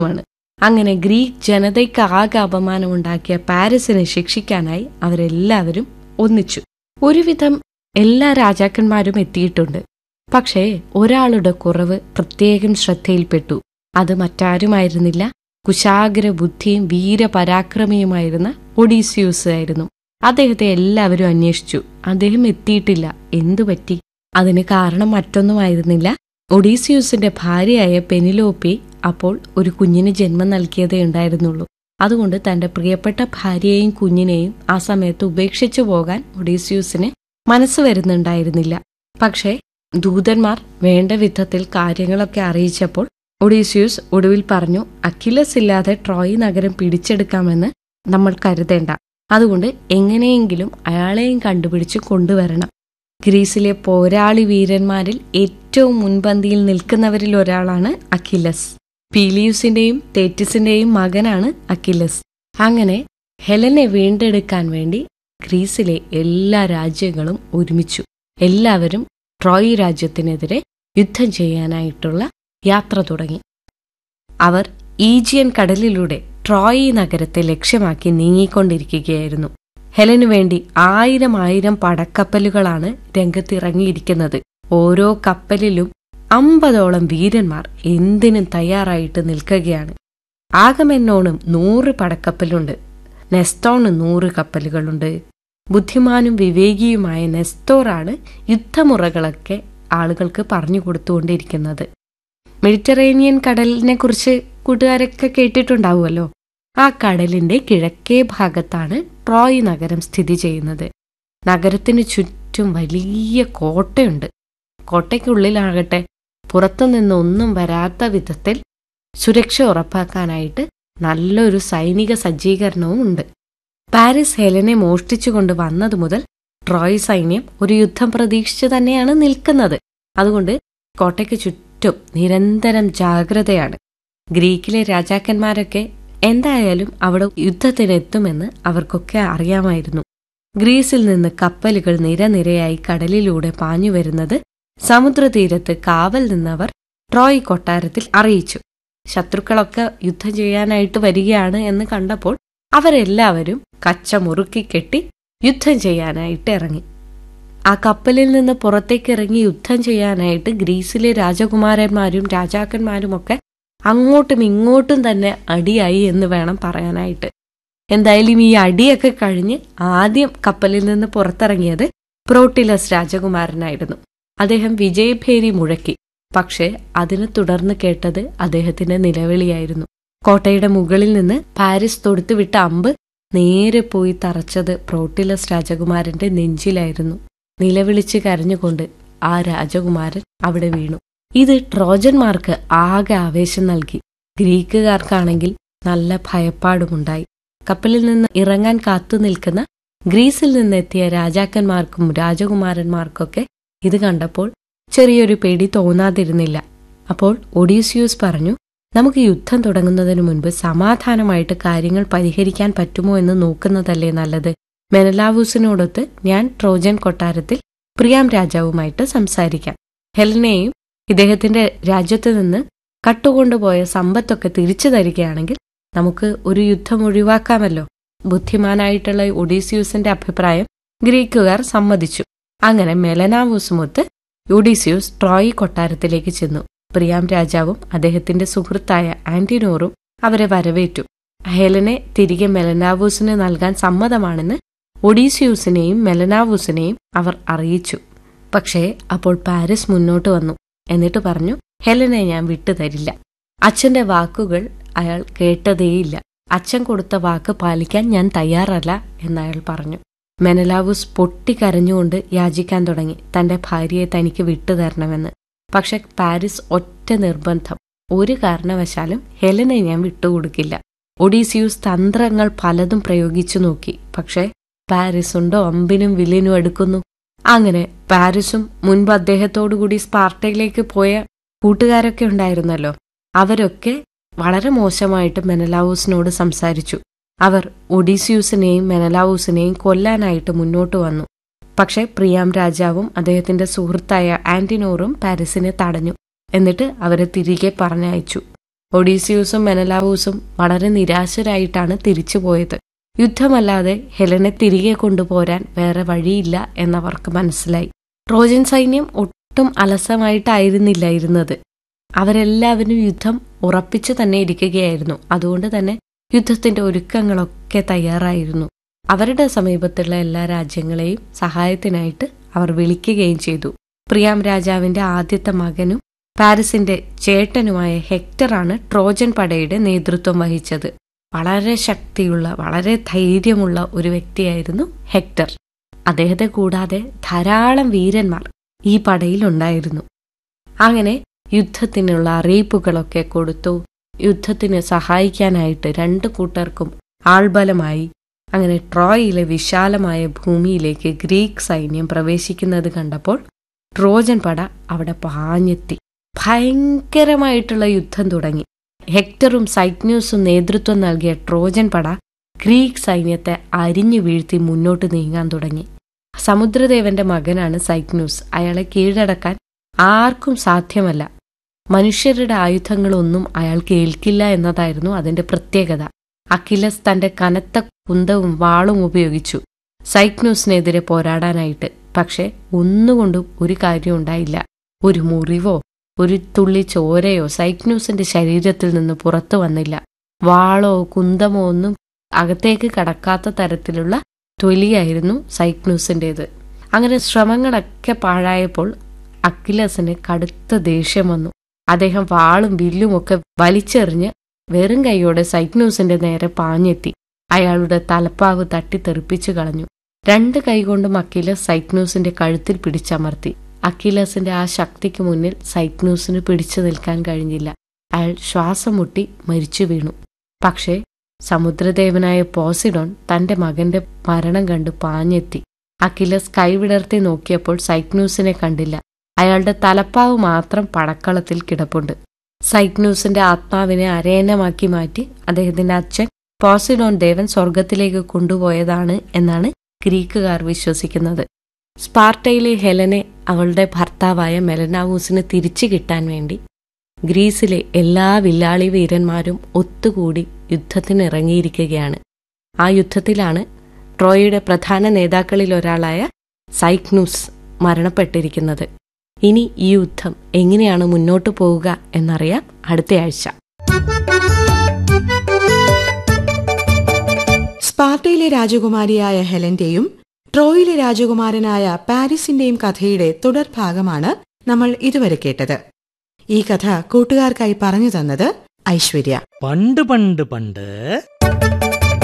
മാണ് അങ്ങനെ ഗ്രീക്ക് ജനതയ്ക്ക് ആകെ അപമാനമുണ്ടാക്കിയ പാരീസിനെ ശിക്ഷിക്കാനായി അവരെല്ലാവരും ഒന്നിച്ചു ഒരുവിധം എല്ലാ രാജാക്കന്മാരും എത്തിയിട്ടുണ്ട് പക്ഷേ ഒരാളുടെ കുറവ് പ്രത്യേകം ശ്രദ്ധയിൽപ്പെട്ടു അത് മറ്റാരുമായിരുന്നില്ല കുശാഗ്ര ബുദ്ധിയും വീരപരാക്രമിയുമായിരുന്ന ഒഡീസിയൂസ് ആയിരുന്നു അദ്ദേഹത്തെ എല്ലാവരും അന്വേഷിച്ചു അദ്ദേഹം എത്തിയിട്ടില്ല എന്തു പറ്റി അതിന് കാരണം മറ്റൊന്നുമായിരുന്നില്ല ഒഡീസിയൂസിന്റെ ഭാര്യയായ പെനിലോപ്പി അപ്പോൾ ഒരു കുഞ്ഞിന് ജന്മം നൽകിയതേ ഉണ്ടായിരുന്നുള്ളൂ അതുകൊണ്ട് തന്റെ പ്രിയപ്പെട്ട ഭാര്യയെയും കുഞ്ഞിനെയും ആ സമയത്ത് ഉപേക്ഷിച്ചു പോകാൻ ഒഡീസിയൂസിന് മനസ്സ് വരുന്നുണ്ടായിരുന്നില്ല പക്ഷേ ദൂതന്മാർ വേണ്ട വിധത്തിൽ കാര്യങ്ങളൊക്കെ അറിയിച്ചപ്പോൾ ഒഡീസിയൂസ് ഒടുവിൽ പറഞ്ഞു അക്കിലസ് ഇല്ലാതെ ട്രോയ് നഗരം പിടിച്ചെടുക്കാമെന്ന് നമ്മൾ കരുതേണ്ട അതുകൊണ്ട് എങ്ങനെയെങ്കിലും അയാളെയും കണ്ടുപിടിച്ച് കൊണ്ടുവരണം ഗ്രീസിലെ പോരാളി വീരന്മാരിൽ ഏറ്റവും മുൻപന്തിയിൽ നിൽക്കുന്നവരിൽ ഒരാളാണ് അക്കിലസ് പീലിയൂസിന്റെയും തേറ്റിസിന്റെയും മകനാണ് അക്കിലസ് അങ്ങനെ ഹെലനെ വീണ്ടെടുക്കാൻ വേണ്ടി ഗ്രീസിലെ എല്ലാ രാജ്യങ്ങളും ഒരുമിച്ചു എല്ലാവരും ട്രോയ് രാജ്യത്തിനെതിരെ യുദ്ധം ചെയ്യാനായിട്ടുള്ള യാത്ര തുടങ്ങി അവർ ഈജിയൻ കടലിലൂടെ ട്രോയ് നഗരത്തെ ലക്ഷ്യമാക്കി നീങ്ങിക്കൊണ്ടിരിക്കുകയായിരുന്നു ഹെലനു വേണ്ടി ആയിരം ആയിരം പടക്കപ്പലുകളാണ് രംഗത്തിറങ്ങിയിരിക്കുന്നത് ഓരോ കപ്പലിലും അമ്പതോളം വീരന്മാർ എന്തിനും തയ്യാറായിട്ട് നിൽക്കുകയാണ് ആഗമെന്നോണും നൂറ് പടക്കപ്പലുണ്ട് നെസ്തോണ് നൂറ് കപ്പലുകളുണ്ട് ബുദ്ധിമാനും വിവേകിയുമായ നെസ്തോറാണ് യുദ്ധമുറകളൊക്കെ ആളുകൾക്ക് പറഞ്ഞു കൊടുത്തുകൊണ്ടിരിക്കുന്നത് മെഡിറ്ററേനിയൻ കടലിനെ കുറിച്ച് കൂട്ടുകാരൊക്കെ കേട്ടിട്ടുണ്ടാവുമല്ലോ ആ കടലിന്റെ കിഴക്കേ ഭാഗത്താണ് ട്രോയ് നഗരം സ്ഥിതി ചെയ്യുന്നത് നഗരത്തിനു ചുറ്റും വലിയ കോട്ടയുണ്ട് കോട്ടയ്ക്കുള്ളിലാകട്ടെ പുറത്തുനിന്ന് ഒന്നും വരാത്ത വിധത്തിൽ സുരക്ഷ ഉറപ്പാക്കാനായിട്ട് നല്ലൊരു സൈനിക സജ്ജീകരണവും ഉണ്ട് പാരീസ് ഹെലനെ മോഷ്ടിച്ചുകൊണ്ട് വന്നതു മുതൽ ട്രോയ് സൈന്യം ഒരു യുദ്ധം പ്രതീക്ഷിച്ചു തന്നെയാണ് നിൽക്കുന്നത് അതുകൊണ്ട് കോട്ടയ്ക്ക് ചുറ്റും നിരന്തരം ജാഗ്രതയാണ് ഗ്രീക്കിലെ രാജാക്കന്മാരൊക്കെ എന്തായാലും അവിടെ യുദ്ധത്തിനെത്തുമെന്ന് അവർക്കൊക്കെ അറിയാമായിരുന്നു ഗ്രീസിൽ നിന്ന് കപ്പലുകൾ നിരനിരയായി കടലിലൂടെ പാഞ്ഞു വരുന്നത് സമുദ്രതീരത്ത് കാവൽ നിന്നവർ ട്രോയ് കൊട്ടാരത്തിൽ അറിയിച്ചു ശത്രുക്കളൊക്കെ യുദ്ധം ചെയ്യാനായിട്ട് വരികയാണ് എന്ന് കണ്ടപ്പോൾ അവരെല്ലാവരും കച്ച മുറുക്കി കെട്ടി യുദ്ധം ചെയ്യാനായിട്ട് ഇറങ്ങി ആ കപ്പലിൽ നിന്ന് പുറത്തേക്ക് ഇറങ്ങി യുദ്ധം ചെയ്യാനായിട്ട് ഗ്രീസിലെ രാജകുമാരന്മാരും രാജാക്കന്മാരുമൊക്കെ അങ്ങോട്ടും ഇങ്ങോട്ടും തന്നെ അടിയായി എന്ന് വേണം പറയാനായിട്ട് എന്തായാലും ഈ അടിയൊക്കെ കഴിഞ്ഞ് ആദ്യം കപ്പലിൽ നിന്ന് പുറത്തിറങ്ങിയത് പ്രോട്ടിലസ് രാജകുമാരനായിരുന്നു അദ്ദേഹം വിജയഭേരി മുഴക്കി പക്ഷേ അതിനെ തുടർന്ന് കേട്ടത് അദ്ദേഹത്തിന്റെ നിലവിളിയായിരുന്നു കോട്ടയുടെ മുകളിൽ നിന്ന് പാരീസ് തൊടുത്തുവിട്ട അമ്പ് നേരെ പോയി തറച്ചത് പ്രോട്ടിലസ് രാജകുമാരന്റെ നെഞ്ചിലായിരുന്നു നിലവിളിച്ച് കരഞ്ഞുകൊണ്ട് ആ രാജകുമാരൻ അവിടെ വീണു ഇത് ട്രോജന്മാർക്ക് ആകെ ആവേശം നൽകി ഗ്രീക്കുകാർക്കാണെങ്കിൽ നല്ല ഭയപ്പാടുമുണ്ടായി കപ്പലിൽ നിന്ന് ഇറങ്ങാൻ കാത്തു നിൽക്കുന്ന ഗ്രീസിൽ നിന്നെത്തിയ രാജാക്കന്മാർക്കും രാജകുമാരന്മാർക്കൊക്കെ ഇത് കണ്ടപ്പോൾ ചെറിയൊരു പേടി തോന്നാതിരുന്നില്ല അപ്പോൾ ഒഡീസിയൂസ് പറഞ്ഞു നമുക്ക് യുദ്ധം തുടങ്ങുന്നതിന് മുൻപ് സമാധാനമായിട്ട് കാര്യങ്ങൾ പരിഹരിക്കാൻ പറ്റുമോ എന്ന് നോക്കുന്നതല്ലേ നല്ലത് മെനലാവൂസിനോടൊത്ത് ഞാൻ ട്രോജൻ കൊട്ടാരത്തിൽ പ്രിയാം രാജാവുമായിട്ട് സംസാരിക്കാം ഹെലനെയും ഇദ്ദേഹത്തിന്റെ രാജ്യത്ത് നിന്ന് കട്ടുകൊണ്ടുപോയ സമ്പത്തൊക്കെ തിരിച്ചു തരികയാണെങ്കിൽ നമുക്ക് ഒരു യുദ്ധം ഒഴിവാക്കാമല്ലോ ബുദ്ധിമാനായിട്ടുള്ള ഒഡീസിയൂസിന്റെ അഭിപ്രായം ഗ്രീക്കുകാർ സമ്മതിച്ചു അങ്ങനെ മെലനാവൂസുമൊത്ത് ഒഡീസിയൂസ് ട്രോയ് കൊട്ടാരത്തിലേക്ക് ചെന്നു പ്രിയാം രാജാവും അദ്ദേഹത്തിന്റെ സുഹൃത്തായ ആന്റിനോറും അവരെ വരവേറ്റു ഹെലനെ തിരികെ മെലനാവൂസിന് നൽകാൻ സമ്മതമാണെന്ന് ഒഡീസിയൂസിനെയും മെലനാവൂസിനെയും അവർ അറിയിച്ചു പക്ഷേ അപ്പോൾ പാരീസ് മുന്നോട്ട് വന്നു എന്നിട്ട് പറഞ്ഞു ഹെലനെ ഞാൻ വിട്ടുതരില്ല അച്ഛന്റെ വാക്കുകൾ അയാൾ കേട്ടതേയില്ല അച്ഛൻ കൊടുത്ത വാക്ക് പാലിക്കാൻ ഞാൻ തയ്യാറല്ല എന്നയാൾ പറഞ്ഞു മെനലാവൂസ് പൊട്ടിക്കരഞ്ഞുകൊണ്ട് യാചിക്കാൻ തുടങ്ങി തന്റെ ഭാര്യയെ തനിക്ക് വിട്ടുതരണമെന്ന് പക്ഷെ പാരീസ് ഒറ്റ നിർബന്ധം ഒരു കാരണവശാലും ഹെലനെ ഞാൻ വിട്ടുകൊടുക്കില്ല ഒഡീസിയൂസ് തന്ത്രങ്ങൾ പലതും പ്രയോഗിച്ചു നോക്കി പക്ഷേ പാരീസ് ഉണ്ടോ അമ്പിനും വില്ലിനും എടുക്കുന്നു അങ്ങനെ പാരീസും മുൻപ് അദ്ദേഹത്തോടുകൂടി സ്പാർട്ടയിലേക്ക് പോയ കൂട്ടുകാരൊക്കെ ഉണ്ടായിരുന്നല്ലോ അവരൊക്കെ വളരെ മോശമായിട്ട് മെനലാവൂസിനോട് സംസാരിച്ചു അവർ ഒഡീസിയൂസിനെയും മെനലാവൂസിനെയും കൊല്ലാനായിട്ട് മുന്നോട്ട് വന്നു പക്ഷേ പ്രിയാം രാജാവും അദ്ദേഹത്തിന്റെ സുഹൃത്തായ ആന്റിനോറും പാരീസിനെ തടഞ്ഞു എന്നിട്ട് അവരെ തിരികെ പറഞ്ഞയച്ചു ഒഡീസിയൂസും മെനലാവൂസും വളരെ നിരാശരായിട്ടാണ് തിരിച്ചുപോയത് യുദ്ധമല്ലാതെ ഹെലനെ തിരികെ കൊണ്ടുപോരാൻ വേറെ വഴിയില്ല എന്നവർക്ക് മനസ്സിലായി ട്രോജൻ സൈന്യം ഒട്ടും അലസമായിട്ടായിരുന്നില്ല ഇരുന്നത് അവരെല്ലാവരും യുദ്ധം ഉറപ്പിച്ചു തന്നെ ഇരിക്കുകയായിരുന്നു അതുകൊണ്ട് തന്നെ യുദ്ധത്തിന്റെ ഒരുക്കങ്ങളൊക്കെ തയ്യാറായിരുന്നു അവരുടെ സമീപത്തുള്ള എല്ലാ രാജ്യങ്ങളെയും സഹായത്തിനായിട്ട് അവർ വിളിക്കുകയും ചെയ്തു പ്രിയാം രാജാവിന്റെ ആദ്യത്തെ മകനും പാരീസിന്റെ ചേട്ടനുമായ ഹെക്ടറാണ് ട്രോജൻ പടയുടെ നേതൃത്വം വഹിച്ചത് വളരെ ശക്തിയുള്ള വളരെ ധൈര്യമുള്ള ഒരു വ്യക്തിയായിരുന്നു ഹെക്ടർ അദ്ദേഹത്തെ കൂടാതെ ധാരാളം വീരന്മാർ ഈ പടയിൽ ഉണ്ടായിരുന്നു അങ്ങനെ യുദ്ധത്തിനുള്ള അറിയിപ്പുകളൊക്കെ കൊടുത്തു യുദ്ധത്തിന് സഹായിക്കാനായിട്ട് രണ്ടു കൂട്ടർക്കും ആൾബലമായി അങ്ങനെ ട്രോയിലെ വിശാലമായ ഭൂമിയിലേക്ക് ഗ്രീക്ക് സൈന്യം പ്രവേശിക്കുന്നത് കണ്ടപ്പോൾ ട്രോജൻ പട അവിടെ പാഞ്ഞെത്തി ഭയങ്കരമായിട്ടുള്ള യുദ്ധം തുടങ്ങി ഹെക്ടറും സൈക്ന്യൂസും നേതൃത്വം നൽകിയ ട്രോജൻ പട ഗ്രീക്ക് സൈന്യത്തെ അരിഞ്ഞു വീഴ്ത്തി മുന്നോട്ട് നീങ്ങാൻ തുടങ്ങി സമുദ്രദേവന്റെ മകനാണ് സൈക്ന്യൂസ് അയാളെ കീഴടക്കാൻ ആർക്കും സാധ്യമല്ല മനുഷ്യരുടെ ആയുധങ്ങളൊന്നും അയാൾക്ക് ഏൽക്കില്ല എന്നതായിരുന്നു അതിന്റെ പ്രത്യേകത അഖിലസ് തന്റെ കനത്ത കുന്തവും വാളും ഉപയോഗിച്ചു സൈക്നൂസിനെതിരെ പോരാടാനായിട്ട് പക്ഷെ ഒന്നുകൊണ്ടും ഒരു കാര്യം ഉണ്ടായില്ല ഒരു മുറിവോ ഒരു തുള്ളി ചോരയോ സൈക്നൂസിന്റെ ശരീരത്തിൽ നിന്ന് പുറത്തു വന്നില്ല വാളോ കുന്തമോ ഒന്നും അകത്തേക്ക് കടക്കാത്ത തരത്തിലുള്ള തൊലിയായിരുന്നു സൈക്നൂസിൻ്റെത് അങ്ങനെ ശ്രമങ്ങളൊക്കെ പാഴായപ്പോൾ അക്കിലസിന് കടുത്ത ദേഷ്യം വന്നു അദ്ദേഹം വാളും വില്ലും ഒക്കെ വലിച്ചെറിഞ്ഞ് വെറും കൈയോടെ സൈക്നൂസിന്റെ നേരെ പാഞ്ഞെത്തി അയാളുടെ തലപ്പാവ് തട്ടിത്തെറിപ്പിച്ചു കളഞ്ഞു രണ്ട് കൈകൊണ്ടും അക്കിലസ് സൈക്നൂസിന്റെ കഴുത്തിൽ പിടിച്ചമർത്തി അക്കിലസിന്റെ ആ ശക്തിക്ക് മുന്നിൽ സൈക്നൂസിന് പിടിച്ചു നിൽക്കാൻ കഴിഞ്ഞില്ല അയാൾ ശ്വാസം മുട്ടി മരിച്ചു വീണു പക്ഷേ സമുദ്രദേവനായ പോസിഡോൺ തന്റെ മകന്റെ മരണം കണ്ട് പാഞ്ഞെത്തി അക്കിലസ് കൈവിടർത്തി നോക്കിയപ്പോൾ സൈക്നൂസിനെ കണ്ടില്ല അയാളുടെ തലപ്പാവ് മാത്രം പടക്കളത്തിൽ കിടപ്പുണ്ട് സൈക്നൂസിന്റെ ആത്മാവിനെ അരയന്നമാക്കി മാറ്റി അദ്ദേഹത്തിന്റെ അച്ഛൻ പോസിഡോൺ ദേവൻ സ്വർഗത്തിലേക്ക് കൊണ്ടുപോയതാണ് എന്നാണ് ഗ്രീക്കുകാർ വിശ്വസിക്കുന്നത് സ്പാർട്ടയിലെ ഹെലനെ അവളുടെ ഭർത്താവായ മെലനാവൂസിന് തിരിച്ചു കിട്ടാൻ വേണ്ടി ഗ്രീസിലെ എല്ലാ വില്ലാളി വീരന്മാരും ഒത്തുകൂടി യുദ്ധത്തിനിറങ്ങിയിരിക്കുകയാണ് ആ യുദ്ധത്തിലാണ് ട്രോയയുടെ പ്രധാന നേതാക്കളിൽ ഒരാളായ സൈക്നൂസ് മരണപ്പെട്ടിരിക്കുന്നത് ഇനി ഈ യുദ്ധം എങ്ങനെയാണ് മുന്നോട്ടു പോവുക എന്നറിയാം അടുത്തയാഴ്ച സ്പാർട്ടയിലെ രാജകുമാരിയായ ഹെലന്റെയും ട്രോയിലെ രാജകുമാരനായ പാരീസിന്റെയും കഥയുടെ തുടർഭാഗമാണ് നമ്മൾ ഇതുവരെ കേട്ടത് ഈ കഥ കൂട്ടുകാർക്കായി പറഞ്ഞു തന്നത് ഐശ്വര്യ പണ്ട് പണ്ട് പണ്ട്